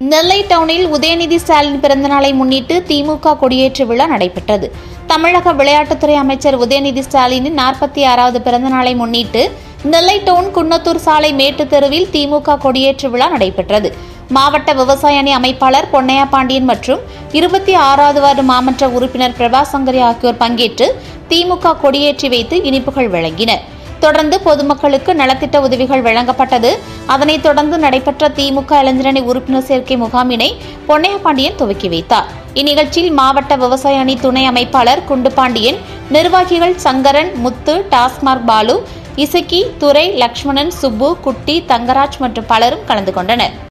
நெல்லை டவுனில் உதயநிதி ஸ்டாலின் பிறந்தநாளை முன்னிட்டு திமுக கொடியேற்று விழா நடைபெற்றது தமிழக விளையாட்டுத்துறை அமைச்சர் உதயநிதி ஸ்டாலினின் நாற்பத்தி ஆறாவது பிறந்தநாளை முன்னிட்டு நெல்லை டவுன் குன்னத்தூர் சாலை மேட்டு தெருவில் திமுக கொடியேற்று விழா நடைபெற்றது மாவட்ட விவசாய அணி அமைப்பாளர் பொன்னையா பாண்டியன் மற்றும் இருபத்தி ஆறாவது வார்டு மாமன்ற உறுப்பினர் பிரபா சங்கரி ஆகியோர் பங்கேற்று திமுக கொடியேற்றி வைத்து இனிப்புகள் வழங்கினர் தொடர்ந்து பொதுமக்களுக்கு நலத்திட்ட உதவிகள் வழங்கப்பட்டது அதனைத் தொடர்ந்து நடைபெற்ற திமுக இளைஞரணி உறுப்பினர் சேர்க்கை முகாமினை பொன்னையா பாண்டியன் துவக்கி வைத்தார் இந்நிகழ்ச்சியில் மாவட்ட விவசாய அணி துணை அமைப்பாளர் குண்டு பாண்டியன் நிர்வாகிகள் சங்கரன் முத்து டாஸ்மார்க் பாலு இசக்கி துரை லக்ஷ்மணன் சுப்பு குட்டி தங்கராஜ் மற்றும் பலரும் கலந்து கொண்டனர்